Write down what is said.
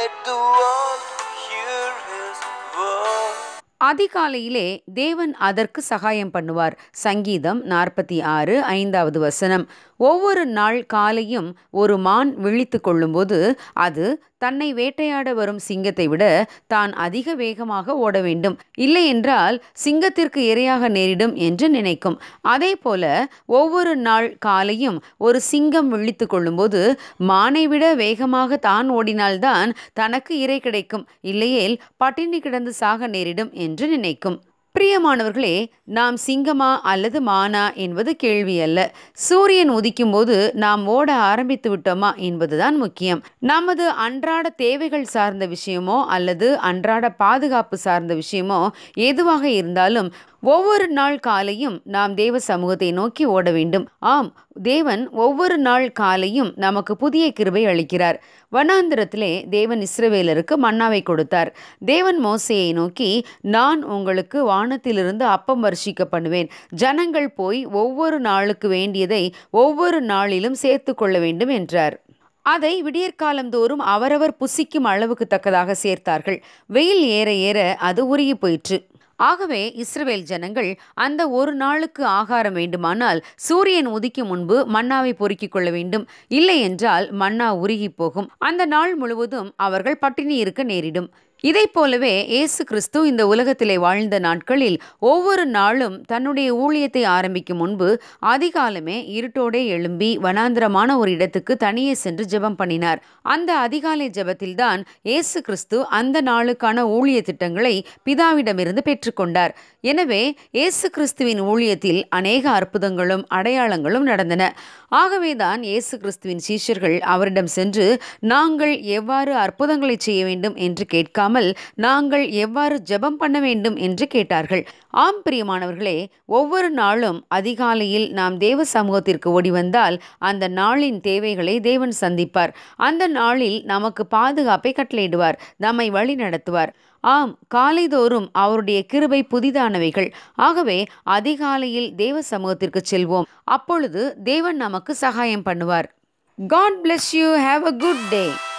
Let the world hear his word. அதிகாலையிலே தேவன் அதற்கு சகாயம் பண்ணுவார் சங்கீதம் நாற்பத்தி ஆறு ஐந்தாவது வசனம் ஒவ்வொரு நாள் காலையும் ஒரு மான் விழித்து கொள்ளும்போது அது தன்னை வேட்டையாட வரும் சிங்கத்தை விட தான் அதிக வேகமாக ஓட வேண்டும் இல்லை என்றால் சிங்கத்திற்கு இரையாக நேரிடும் என்று நினைக்கும் அதே போல ஒவ்வொரு நாள் காலையும் ஒரு சிங்கம் விழித்து கொள்ளும்போது மானை விட வேகமாக தான் ஓடினால்தான் தனக்கு இரை கிடைக்கும் இல்லையேல் பட்டினி கிடந்து சாக நேரிடும் என்று நினைக்கும் பிரியமானவர்களே நாம் சிங்கமா அல்லது மானா என்பது கேள்வி அல்ல சூரியன் உதிக்கும் போது நாம் ஓட ஆரம்பித்து விட்டோமா என்பதுதான் முக்கியம் நமது அன்றாட தேவைகள் சார்ந்த விஷயமோ அல்லது அன்றாட பாதுகாப்பு சார்ந்த விஷயமோ எதுவாக இருந்தாலும் ஒவ்வொரு நாள் காலையும் நாம் தேவ சமூகத்தை நோக்கி ஓட வேண்டும் ஆம் தேவன் ஒவ்வொரு நாள் காலையும் நமக்கு புதிய கிருபை அளிக்கிறார் வனாந்திரத்திலே தேவன் இஸ்ரவேலருக்கு மன்னாவை கொடுத்தார் தேவன் மோசையை நோக்கி நான் உங்களுக்கு வானத்திலிருந்து அப்பம் வர்ஷிக்க பண்ணுவேன் ஜனங்கள் போய் ஒவ்வொரு நாளுக்கு வேண்டியதை ஒவ்வொரு நாளிலும் சேர்த்து கொள்ள வேண்டும் என்றார் அதை விடியற்காலந்தோறும் அவரவர் புசிக்கும் அளவுக்கு தக்கதாக சேர்த்தார்கள் வெயில் ஏற ஏற அது உருகி போயிற்று ஆகவே இஸ்ரவேல் ஜனங்கள் அந்த ஒரு நாளுக்கு ஆகாரம் வேண்டுமானால் சூரியன் உதிக்கும் முன்பு மன்னாவை பொறுக்கிக் கொள்ள வேண்டும் இல்லை என்றால் மன்னா உருகி போகும் அந்த நாள் முழுவதும் அவர்கள் பட்டினி இருக்க நேரிடும் இதைப் போலவே இயேசு கிறிஸ்து இந்த உலகத்திலே வாழ்ந்த நாட்களில் ஒவ்வொரு நாளும் தன்னுடைய ஊழியத்தை ஆரம்பிக்கும் முன்பு அதிகாலமே இருட்டோடே எழும்பி வனாந்திரமான ஒரு இடத்துக்கு தனியே சென்று ஜெபம் பண்ணினார் அந்த அதிகாலை ஜெபத்தில்தான் இயேசு கிறிஸ்து அந்த நாளுக்கான ஊழிய திட்டங்களை பிதாவிடமிருந்து பெற்றுக்கொண்டார் எனவே இயேசு கிறிஸ்துவின் ஊழியத்தில் அநேக அற்புதங்களும் அடையாளங்களும் நடந்தன ஆகவேதான் இயேசு கிறிஸ்துவின் சீஷர்கள் அவரிடம் சென்று நாங்கள் எவ்வாறு அற்புதங்களை செய்ய வேண்டும் என்று கேட்காமல் நாங்கள் எவ்வாறு ஜெபம் பண்ண வேண்டும் என்று கேட்டார்கள் ஆம் பிரியமானவர்களே ஒவ்வொரு நாளும் அதிகாலையில் நாம் தேவ சமூகத்திற்கு ஓடி வந்தால் அந்த நாளின் தேவைகளை தேவன் சந்திப்பார் அந்த நாளில் நமக்கு பாதுகாப்பை கட்டளையிடுவார் நம்மை வழி நடத்துவார் ஆம் காலைதோறும் அவருடைய கிருபை புதிதானவைகள் ஆகவே அதிகாலையில் தேவ சமூகத்திற்கு செல்வோம் அப்பொழுது தேவன் நமக்கு சகாயம் பண்ணுவார் God bless you have a good day